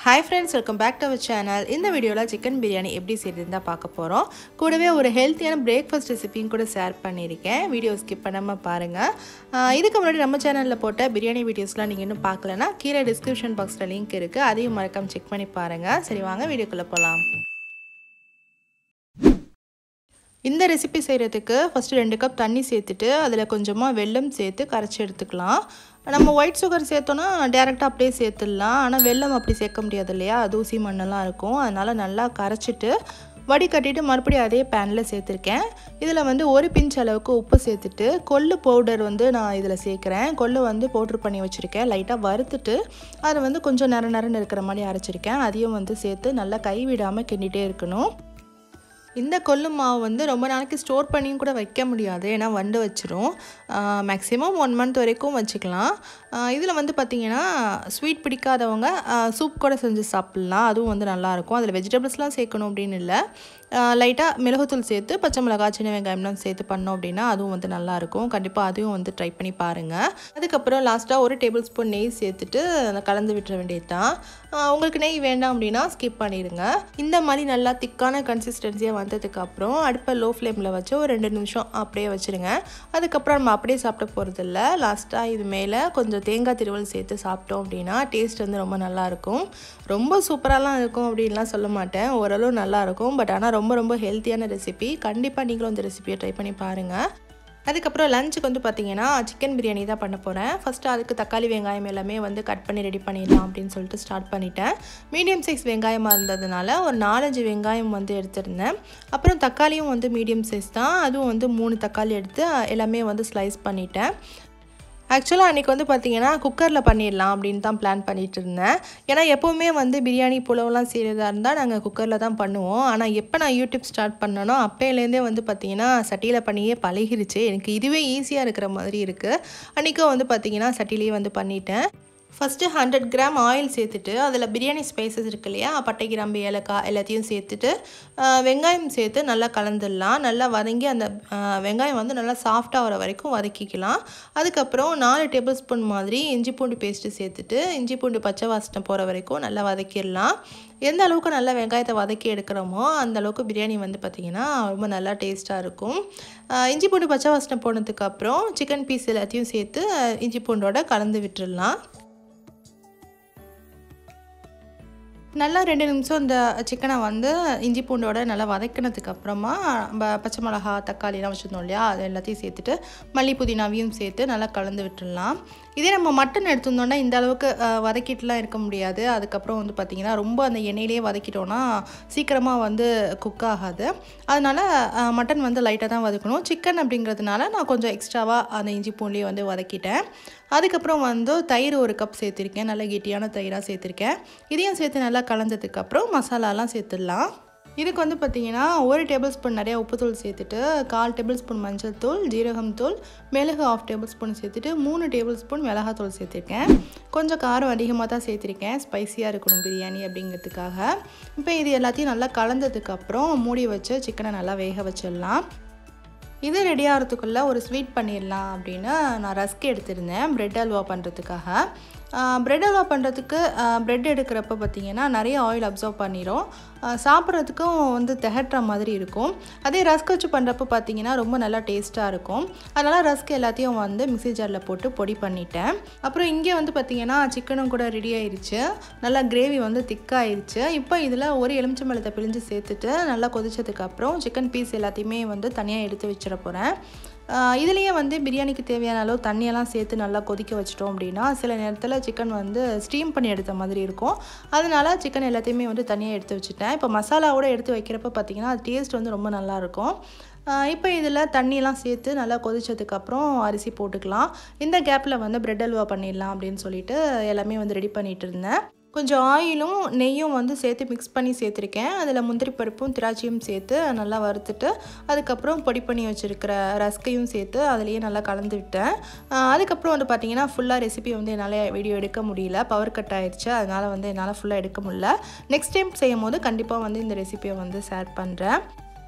hi friends welcome back to our channel இந்த வீடியோவில் chicken biryani எப்படி செய்யுதுன்னு தான் பார்க்க போகிறோம் கூடவே ஒரு ஹெல்த்தியான பிரேக்ஃபாஸ்ட் ரெசிபியும் கூட ஷேர் பண்ணியிருக்கேன் வீடியோ ஸ்கிப் பண்ணாமல் பாருங்கள் ஆஹ் இதுக்கு முன்னாடி நம்ம சேனலில் போட்ட பிரியாணி வீடியோஸ்லாம் நீங்கள் இன்னும் பார்க்கலனா கீழே டிஸ்கிரிப்ஷன் பாக்ஸில் லிங்க் இருக்குது அதையும் மறக்காம செக் பண்ணி பாருங்கள் சரி வாங்க வீடியோக்குள்ளே போகலாம் இந்த ரெசிபி செய்கிறதுக்கு ஃபஸ்ட்டு ரெண்டு கப் தண்ணி சேர்த்துட்டு அதில் கொஞ்சமாக வெல்லம் சேர்த்து கரைச்சி எடுத்துக்கலாம் நம்ம ஒயிட் சுகர் சேர்த்தோன்னா டேரெக்டாக அப்படியே சேர்த்துடலாம் ஆனால் வெல்லம் அப்படி சேர்க்க முடியாது இல்லையா தூசி மண்ணெல்லாம் இருக்கும் அதனால் நல்லா கரைச்சிட்டு வடிகட்டிட்டு மறுபடியும் அதே பேனில் சேர்த்துருக்கேன் இதில் வந்து ஒரு பிஞ்ச் அளவுக்கு உப்பு சேர்த்துட்டு கொள்ளு பவுடர் வந்து நான் இதில் சேர்க்குறேன் கொள்ளு வந்து பவுட்ரு பண்ணி வச்சுருக்கேன் லைட்டாக வறுத்துட்டு அதை வந்து கொஞ்சம் நர நரன்னு இருக்கிற மாதிரி அரைச்சிருக்கேன் அதையும் வந்து சேர்த்து நல்லா கை விடாமல் கிண்டிகிட்டே இருக்கணும் இந்த கொள்ளு மாவு வந்து ரொம்ப நாளைக்கு ஸ்டோர் பண்ணியும் கூட வைக்க முடியாது ஏன்னா வண்டு வச்சிரும் மேக்ஸிமம் ஒன் மந்த் வரைக்கும் வச்சுக்கலாம் இதில் வந்து பார்த்திங்கன்னா ஸ்வீட் பிடிக்காதவங்க சூப் கூட செஞ்சு சாப்பிட்லாம் அதுவும் வந்து நல்லாயிருக்கும் அதில் வெஜிடபிள்ஸ்லாம் சேர்க்கணும் அப்படின்னு இல்லை லைட்டாக மிளகுத்தூள் சேர்த்து பச்சை மிளகா சின்ன வெங்காயம்லாம் சேர்த்து பண்ணோம் அப்படின்னா அதுவும் வந்து நல்லாயிருக்கும் கண்டிப்பாக அதையும் வந்து ட்ரை பண்ணி பாருங்கள் அதுக்கப்புறம் லாஸ்ட்டாக ஒரு டேபிள் ஸ்பூன் நெய் சேர்த்துட்டு கலந்து விட்டுற வேண்டியது தான் உங்களுக்கு நெய் வேண்டாம் அப்படின்னா ஸ்கிப் பண்ணிடுங்க இந்த மாதிரி நல்லா திக்கான கன்சிஸ்டன்சியாக வந்ததுக்கு அப்புறம் அடுப்பை லோ ஃப்ளேமில் வச்சு ஒரு ரெண்டு நிமிஷம் அப்படியே வச்சுருங்க அதுக்கப்புறம் நம்ம அப்படியே சாப்பிட போகிறதில்ல லாஸ்ட்டாக இது மேலே கொஞ்சம் தேங்காய் திருவல் சேர்த்து சாப்பிட்டோம் அப்படின்னா டேஸ்ட் வந்து ரொம்ப நல்லாயிருக்கும் ரொம்ப சூப்பராலாம் இருக்கும் அப்படின்லாம் சொல்ல மாட்டேன் ஓரளவு நல்லாயிருக்கும் பட் ஆனால் ரொம்ப ரொம்ப ஹெல்த்தியான ரெசிபி கண்டிப்பாக நீங்களும் இந்த ரெசிபியை ட்ரை பண்ணி பாருங்கள் அதுக்கப்புறம் லஞ்சுக்கு வந்து பார்த்தீங்கன்னா சிக்கன் பிரியாணி தான் பண்ண போகிறேன் ஃபஸ்ட்டு அதுக்கு தக்காளி வெங்காயம் எல்லாமே வந்து கட் பண்ணி ரெடி பண்ணிடலாம் அப்படின்னு சொல்லிட்டு ஸ்டார்ட் பண்ணிட்டேன் மீடியம் சைஸ் வெங்காயமாக இருந்ததுனால ஒரு நாலஞ்சு வெங்காயம் வந்து எடுத்திருந்தேன் அப்புறம் தக்காளியும் வந்து மீடியம் சைஸ் தான் அதுவும் வந்து மூணு தக்காளி எடுத்து எல்லாமே வந்து ஸ்லைஸ் பண்ணிட்டேன் ஆக்சுவலாக அன்றைக்கி வந்து பார்த்திங்கன்னா குக்கரில் பண்ணிடலாம் அப்படின்னு தான் பிளான் பண்ணிகிட்டு இருந்தேன் ஏன்னா எப்போவுமே வந்து பிரியாணி புலவெலாம் செய்கிறதா இருந்தால் நாங்கள் குக்கரில் தான் பண்ணுவோம் ஆனால் எப்போ நான் யூடியூப் ஸ்டார்ட் பண்ணனோ அப்போலேருந்தே வந்து பார்த்திங்கன்னா சட்டியில் பண்ணியே பழகிருச்சு எனக்கு இதுவே ஈஸியாக இருக்கிற மாதிரி இருக்குது அன்றைக்கும் வந்து பார்த்திங்கன்னா சட்டிலேயே வந்து பண்ணிட்டேன் ஃபஸ்ட்டு ஹண்ட்ரட் கிராம் ஆயில் சேர்த்துட்டு அதில் பிரியாணி ஸ்பைசஸ் இருக்கு இல்லையா பட்டை கிராம்பு ஏலக்காய் எல்லாத்தையும் சேர்த்துட்டு வெங்காயம் சேர்த்து நல்லா கலந்துடலாம் நல்லா வதங்கி அந்த வெங்காயம் வந்து நல்லா சாஃப்டாக வர வரைக்கும் வதக்கிக்கலாம் அதுக்கப்புறம் நாலு டேபிள் ஸ்பூன் மாதிரி இஞ்சி பூண்டு பேஸ்ட்டு சேர்த்துட்டு இஞ்சி பூண்டு பச்சை வாசனை போகிற வரைக்கும் நல்லா வதக்கிடலாம் எந்த அளவுக்கு நல்லா வெங்காயத்தை வதக்கி எடுக்கிறோமோ அந்த அளவுக்கு பிரியாணி வந்து பார்த்திங்கன்னா ரொம்ப நல்லா டேஸ்ட்டாக இருக்கும் இஞ்சி பூண்டு பச்சை வாசனை போனதுக்கப்புறம் சிக்கன் பீஸ் எல்லாத்தையும் சேர்த்து இஞ்சி பூண்டோட கலந்து விட்டுடலாம் நல்லா ரெண்டு நிமிஷம் இந்த சிக்கனை வந்து இஞ்சி பூண்டோட நல்லா வதக்கினதுக்கு அப்புறமா நம்ம பச்சை மிளகா தக்காளிலாம் வச்சுருந்தோம் இல்லையா அது எல்லாத்தையும் சேர்த்துட்டு மல்லி புதினாவையும் சேர்த்து நல்லா கலந்து விட்டுடலாம் இதே நம்ம மட்டன் எடுத்திருந்தோம்னா இந்த அளவுக்கு வதக்கிட்டுலாம் இருக்க முடியாது அதுக்கப்புறம் வந்து பார்த்திங்கன்னா ரொம்ப அந்த எண்ணெயிலே வதக்கிட்டோன்னா சீக்கிரமாக வந்து குக் ஆகாது அதனால் மட்டன் வந்து லைட்டாக தான் வதக்கணும் சிக்கன் அப்படிங்கிறதுனால நான் கொஞ்சம் எக்ஸ்ட்ராவாக அந்த இஞ்சி பூண்லேயே வந்து வதக்கிட்டேன் அதுக்கப்புறம் வந்து தயிர் ஒரு கப் சேர்த்துருக்கேன் நல்லா கெட்டியான தயிராக சேர்த்துருக்கேன் இதையும் சேர்த்து நல்லா கலந்ததுக்கப்புறம் மசாலாலாம் சேர்த்துடலாம் இதுக்கு வந்து பார்த்திங்கன்னா ஒரு டேபிள் ஸ்பூன் நிறையா உப்புத்தூள் சேர்த்துட்டு கால் டேபிள் ஸ்பூன் மஞ்சள் தூள் ஜீரகம் தூள் மிளகு ஆஃப் டேபிள் ஸ்பூன் சேர்த்துட்டு மூணு டேபிள் ஸ்பூன் மிளகாத்தூள் சேர்த்துருக்கேன் கொஞ்சம் காரம் அதிகமாக தான் சேர்த்துருக்கேன் ஸ்பைஸியாக இருக்கணும் பிரியாணி அப்படிங்கிறதுக்காக இப்போ இது எல்லாத்தையும் நல்லா கலந்ததுக்கப்புறம் மூடி வச்சு சிக்கனை நல்லா வேக வச்சிடலாம் இது ரெடி ஆகிறதுக்குள்ளே ஒரு ஸ்வீட் பண்ணிடலாம் அப்படின்னு நான் ரஸ்க் எடுத்திருந்தேன் ப்ரெட் அல்வா பண்ணுறதுக்காக ப்ரெட் அல்வா பண்ணுறதுக்கு ப்ரெட் எடுக்கிறப்ப பார்த்திங்கன்னா நிறைய ஆயில் அப்சர்வ் பண்ணிடும் சாப்பிட்றதுக்கும் வந்து திகட்டுற மாதிரி இருக்கும் அதே ரஸ்க் வச்சு பண்ணுறப்ப பார்த்திங்கன்னா ரொம்ப நல்லா டேஸ்ட்டாக இருக்கும் அதனால் ரஸ்க் எல்லாத்தையும் வந்து மிக்சி ஜாரில் போட்டு பொடி பண்ணிட்டேன் அப்புறம் இங்கே வந்து பார்த்திங்கன்னா சிக்கனும் கூட ரெடி ஆயிடுச்சு நல்லா கிரேவி வந்து திக்காயிருச்சு இப்போ இதில் ஒரு எலுமிச்சம்பழத்தை பிழிஞ்சு சேர்த்துட்டு நல்லா கொதிச்சதுக்கப்புறம் சிக்கன் பீஸ் எல்லாத்தையுமே வந்து தனியாக எடுத்து வச்சிட போகிறேன் இதுலேயே வந்து பிரியாணிக்கு தேவையான அளவு தண்ணியெல்லாம் சேர்த்து நல்லா கொதிக்க வச்சிட்டோம் அப்படின்னா சில நேரத்தில் சிக்கன் வந்து ஸ்டீம் பண்ணி எடுத்த மாதிரி இருக்கும் அதனால சிக்கன் எல்லாத்தையுமே வந்து தனியாக எடுத்து வச்சுட்டேன் இப்போ மசாலாவோட எடுத்து வைக்கிறப்ப பார்த்திங்கன்னா அது டேஸ்ட் வந்து ரொம்ப நல்லாயிருக்கும் இப்போ இதில் தண்ணியெலாம் சேர்த்து நல்லா கொதிச்சதுக்கப்புறம் அரிசி போட்டுக்கலாம் இந்த கேப்பில் வந்து ப்ரெட் அல்வா பண்ணிடலாம் அப்படின்னு சொல்லிட்டு எல்லாமே வந்து ரெடி பண்ணிகிட்டு இருந்தேன் கொஞ்சம் ஆயிலும் நெய்யும் வந்து சேர்த்து மிக்ஸ் பண்ணி சேர்த்துருக்கேன் அதில் முந்திரி பருப்பும் திராட்சையும் சேர்த்து நல்லா வறுத்துட்டு அதுக்கப்புறம் பொடி பண்ணி வச்சுருக்கிற ரஸ்கையும் சேர்த்து அதுலேயே நல்லா கலந்து விட்டேன் அதுக்கப்புறம் வந்து பார்த்திங்கன்னா ஃபுல்லாக ரெசிபி வந்து என்னால் வீடியோ எடுக்க முடியல பவர் கட் ஆயிடுச்சு அதனால் வந்து என்னால் ஃபுல்லாக எடுக்க முடியல நெக்ஸ்ட் டைம் செய்யும் போது கண்டிப்பாக வந்து இந்த ரெசிபியை வந்து ஷேர் பண்ணுறேன்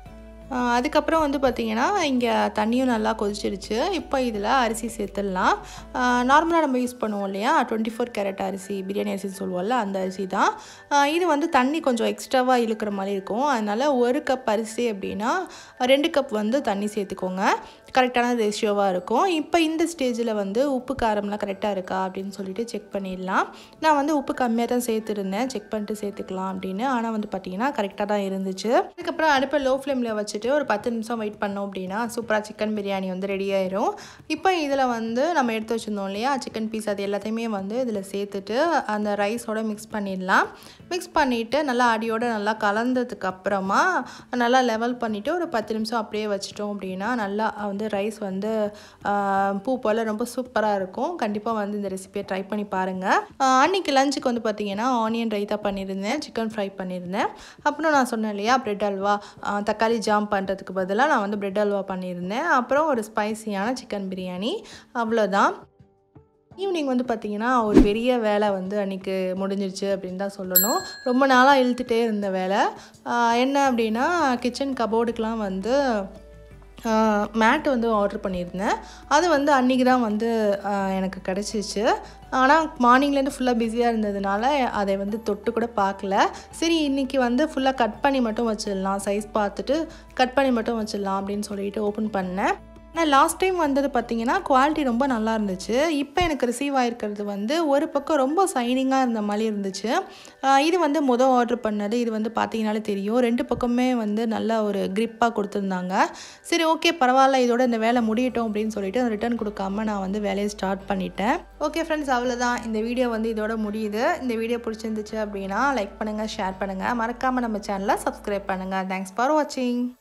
ஆஹ் அதுக்கப்புறம் வந்து பார்த்திங்கன்னா இங்கே தண்ணியும் நல்லா கொதிச்சிருச்சு இப்போ இதில் அரிசி சேர்த்துடலாம் நார்மலாக நம்ம யூஸ் பண்ணுவோம் இல்லையா டுவெண்ட்டி ஃபோர் கேரட் அரிசி பிரியாணி அரிசின்னு சொல்லுவோம்ல அந்த அரிசி தான் ஆஹ் இது வந்து தண்ணி கொஞ்சம் எக்ஸ்ட்ராவாக இழுக்கிற மாதிரி இருக்கும் அதனால் ஒரு கப் அரிசி அப்படின்னா ரெண்டு கப் வந்து தண்ணி சேர்த்துக்கோங்க கரெக்டான ரேஷியோவாக இருக்கும் இப்போ இந்த ஸ்டேஜில் வந்து உப்பு காரம்லாம் கரெக்டாக இருக்கா அப்படின்னு சொல்லிட்டு செக் பண்ணிடலாம் நான் வந்து உப்பு கம்மியாக தான் சேர்த்துருந்தேன் செக் பண்ணிட்டு சேர்த்துக்கலாம் அப்படின்னு ஆனால் வந்து பார்த்திங்கன்னா கரெக்டாக தான் இருந்துச்சு அதுக்கப்புறம் அடுப்பை லோ ஃப்ளேமில் வச்சுட்டு ஒரு பத்து நிமிஷம் வெயிட் பண்ணோம் அப்படின்னா சூப்பராக சிக்கன் பிரியாணி வந்து ரெடி ஆயிரும் இப்போ இதில் வந்து நம்ம எடுத்து வச்சுருந்தோம் இல்லையா சிக்கன் பீஸ் அது எல்லாத்தையுமே வந்து இதில் சேர்த்துட்டு அந்த ரைஸோட மிக்ஸ் பண்ணிடலாம் மிக்ஸ் பண்ணிவிட்டு நல்லா அடியோட நல்லா கலந்ததுக்கு அப்புறமா நல்லா லெவல் பண்ணிவிட்டு ஒரு பத்து நிமிஷம் அப்படியே வச்சிட்டோம் அப்படின்னா நல்லா வந்து ரைஸ் வந்து ஆஹ், பூ போல் ரொம்ப சூப்பராக இருக்கும் கண்டிப்பாக வந்து இந்த ரெசிபியை ட்ரை பண்ணி பாருங்கள் அன்றைக்கி லஞ்சுக்கு வந்து பார்த்திங்கன்னா ஆனியன் ரைத்தா பண்ணியிருந்தேன் சிக்கன் ஃப்ரை பண்ணியிருந்தேன் அப்புறம் நான் சொன்னேன் இல்லையா பிரெட் அல்வா ஆஹ், தக்காளி ஜாம் பண்ணுறதுக்கு பதிலாக நான் வந்து பிரெட் அல்வா பண்ணியிருந்தேன் அப்புறம் ஒரு ஸ்பைசியான சிக்கன் பிரியாணி அவ்வளோதான் ஈவினிங் வந்து பார்த்திங்கன்னா ஒரு பெரிய வேலை வந்து அன்றைக்கி முடிஞ்சிருச்சு அப்படின்னு தான் சொல்லணும் ரொம்ப நாளாக இழுத்துட்டே இருந்த வேலை ஆஹ் என்ன அப்படின்னா கிச்சன் கபோர்டுக்கெலாம் வந்து மேட் வந்து ஆர்டர் பண்ணியிருந்தேன் அது வந்து அன்றைக்கி தான் வந்து ஆஹ் எனக்கு கிடச்சிச்சு ஆனால் மார்னிங்லேருந்து ஃபுல்லாக பிஸியாக இருந்ததுனால அதை வந்து தொட்டு கூட பார்க்கல சரி இன்றைக்கி வந்து ஃபுல்லாக கட் பண்ணி மட்டும் வச்சிடலாம் சைஸ் பார்த்துட்டு கட் பண்ணி மட்டும் வச்சிடலாம் அப்படின்னு சொல்லிட்டு ஓப்பன் பண்ணேன் ஆனால் லாஸ்ட் டைம் வந்தது பார்த்தீங்கன்னா குவாலிட்டி ரொம்ப நல்லா இருந்துச்சு இப்போ எனக்கு ரிசீவ் ஆகிருக்கிறது வந்து ஒரு பக்கம் ரொம்ப சைனிங்காக இருந்த மாதிரி இருந்துச்சு ஆஹ் இது வந்து மொதல் ஆர்டர் பண்ணது இது வந்து பார்த்தீங்கனாலே தெரியும் ரெண்டு பக்கமே வந்து நல்ல ஒரு க்ரிப்பாக கொடுத்துருந்தாங்க சரி ஓகே பரவாயில்ல இதோட இந்த வேலை முடியட்டும் அப்படின்னு சொல்லிட்டு ரிட்டர்ன் கொடுக்காம நான் வந்து வேலையை ஸ்டார்ட் பண்ணிட்டேன் ஓகே ஃப்ரெண்ட்ஸ் அவ்வளோதான் இந்த வீடியோ வந்து இதோட முடியுது இந்த வீடியோ பிடிச்சிருந்துச்சு அப்படின்னா லைக் பண்ணுங்கள் ஷேர் பண்ணுங்கள் மறக்காமல் நம்ம சேனலை சப்ஸ்கிரைப் பண்ணுங்கள் தேங்க்ஸ் ஃபார் வாட்சிங்